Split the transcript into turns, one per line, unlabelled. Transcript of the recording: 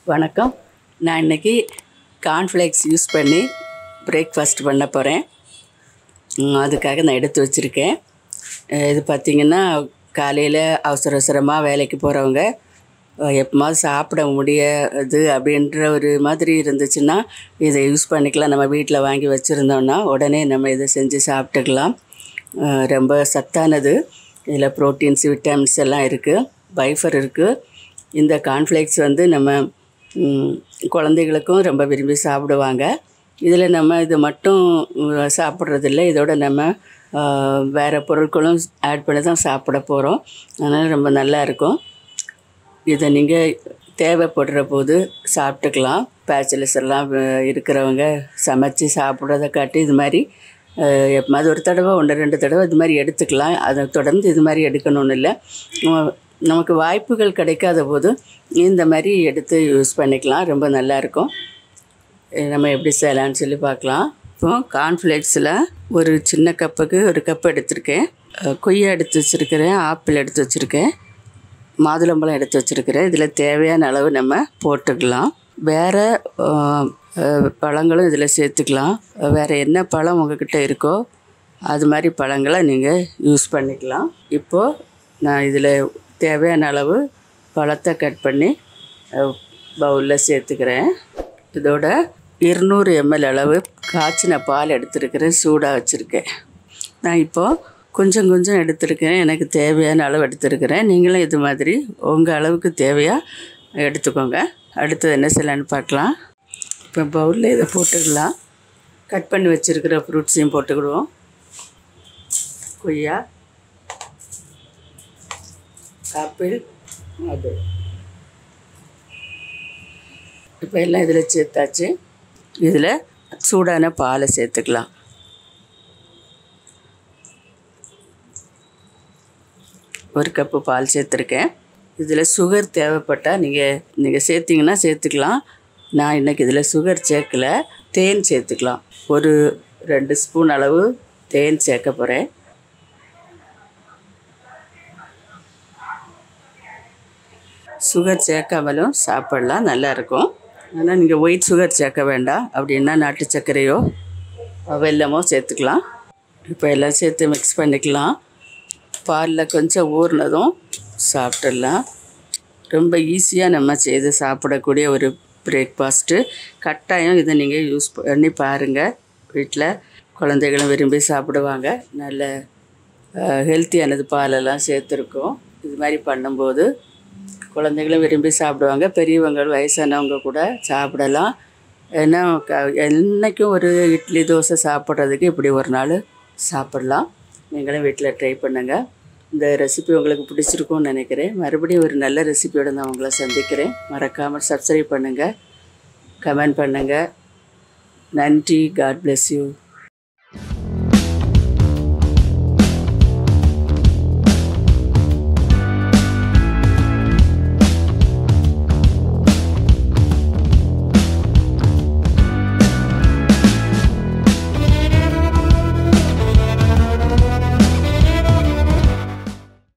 வணக்கம் நான் இன்றைக்கி கார்ன்ஃப்ளேக்ஸ் யூஸ் பண்ணி பிரேக்ஃபாஸ்ட் பண்ண போகிறேன் அதுக்காக நான் எடுத்து வச்சுருக்கேன் அஹ் இது பார்த்திங்கன்னா காலையில் அவசர அவசரமாக வேலைக்கு போகிறவங்க எப்போமாவது சாப்பிட முடியாது அப்படின்ற ஒரு மாதிரி இருந்துச்சுன்னா இதை யூஸ் பண்ணிக்கலாம் நம்ம வீட்டில் வாங்கி வச்சுருந்தோன்னா உடனே நம்ம இதை செஞ்சு சாப்பிட்டுக்கலாம் அஹ் ரொம்ப சத்தானது இதில் ப்ரோட்டீன்ஸ் விட்டமின்ஸ் எல்லாம் இருக்குது பைஃபர் இருக்குது இந்த கார்ன்ஃப்ளேக்ஸ் வந்து நம்ம ம், குழந்தைகளுக்கும் ரொம்ப விரும்பி சாப்பிடுவாங்க இதில் நம்ம இது மட்டும் ம், சாப்பிட்றதில்ல இதோட நம்ம ஆ, வேறு பொருட்களும் ஆட் பண்ணி தான் சாப்பிட போகிறோம் அதனால் ரொம்ப நல்லா இருக்கும் இதை நீங்கள் தேவைப்படுற போது சாப்பிட்டுக்கலாம் பேச்சுலர்ஸ் எல்லாம் அஹ், இருக்கிறவங்க சமைச்சு சாப்பிட்றத காட்டி இது மாதிரி அஹ், எப்போது ஒரு தடவை ஒன்று ரெண்டு தடவை இது மாதிரி எடுத்துக்கலாம் அதை தொடர்ந்து இது மாதிரி எடுக்கணும்னு இல்லை நம்ம- நமக்கு வாய்ப்புகள் கிடைக்காத போது இந்த மாதிரி எடுத்து யூஸ் பண்ணிக்கலாம் ரொம்ப நல்லாயிருக்கும் நம்ம எப்படி செய்யலாம்னு சொல்லி பார்க்கலாம் இப்போ கார்ன்ஃப்ளேக்ஸில் ஒரு சின்ன கப்புக்கு ஒரு கப் எடுத்திருக்கேன் அஹ், கொய்யா எடுத்து வச்சுருக்கிறேன் ஆப்பிள் எடுத்து வச்சுருக்கேன் மாதுளம்பழம் எடுத்து வச்சுருக்கிறேன் இதில் தேவையான அளவு நம்ம போட்டுக்கலாம் வேறு பழங்களும் இதில் சேர்த்துக்கலாம் வேறு என்ன பழம் உங்ககிட்ட இருக்கோ அது மாதிரி பழங்களை நீங்கள் யூஸ் பண்ணிக்கலாம் இப்போது நான் இதில் தேவையான அளவு பழத்தை கட் பண்ணி பவுலில் சேர்த்துக்கிறேன் இதோட இருநூறு எம்எல் அளவு காய்ச்சின பால் எடுத்துருக்கிறேன் சூடாக வச்சுருக்கேன் நான் இப்போது கொஞ்சம் கொஞ்சம் எடுத்திருக்கேன் எனக்கு தேவையான அளவு எடுத்திருக்கிறேன் நீங்களும் இது மாதிரி உங்கள் அளவுக்கு தேவையாக எடுத்துக்கோங்க அடுத்தது என்ன செய்யலான்னு பார்க்கலாம் இப்போ பவுலில் இதை போட்டுக்கலாம் கட் பண்ணி வச்சுருக்கிற ஃப்ரூட்ஸையும் போட்டுக்கிடுவோம் கொய்யா ஆப்பிள் அது இப்போ எல்லாம் இதில் சேர்த்தாச்சு இதில் சூடான பாலை சேர்த்துக்கலாம் ஒரு கப்பு பால் சேர்த்துருக்கேன் இதில் சுகர் தேவைப்பட்டால் நீங்கள் நீங்கள் சேர்த்திங்கன்னா சேர்த்துக்கலாம் நான் இன்றைக்கி இதில் சுகர் சேர்க்கல தேன் சேர்த்துக்கலாம் ஒரு ரெண்டு ஸ்பூன் அளவு தேன் சேர்க்க போகிறேன் சுகர் சேர்க்காமலும் சாப்பிடலாம் நல்லாயிருக்கும் ஆனால் நீங்கள் ஒயிட் சுகர் சேர்க்க வேண்டாம் அப்படின்னா நாட்டு சர்க்கரையோ வெல்லமோ சேர்த்துக்கலாம் இப்போ எல்லாம் சேர்த்து மிக்ஸ் பண்ணிக்கலாம் பாலில் கொஞ்சம் ஊறினதும் சாப்பிட்டுடலாம் ரொம்ப ஈஸியாக நம்ம செய்து சாப்பிடக்கூடிய ஒரு பிரேக்ஃபாஸ்ட்டு கட்டாயம் இதை நீங்கள் யூஸ் பண்ணி பாருங்கள் வீட்டில் குழந்தைகளும் விரும்பி சாப்பிடுவாங்க நல்ல ஹெல்த்தியானது பாலெல்லாம் சேர்த்துருக்கோம் இது மாதிரி பண்ணும்போது குழந்தைகளும் விரும்பி சாப்பிடுவாங்க பெரியவங்க வயசானவங்க கூட சாப்பிடலாம் ஏன்னா க என்றைக்கும் ஒரு இட்லி தோசை சாப்பிட்றதுக்கு இப்படி ஒரு நாள் சாப்பிடலாம் நீங்களும் வீட்டில் ட்ரை பண்ணுங்கள் இந்த ரெசிபி உங்களுக்கு பிடிச்சிருக்கும்னு நினைக்கிறேன் மறுபடியும் ஒரு நல்ல ரெசிபியோடு நான் உங்களை சந்திக்கிறேன் மறக்காமல் சப்ஸ்கிரைப் பண்ணுங்கள் கமெண்ட் பண்ணுங்கள் நன்றி காட் bless யூ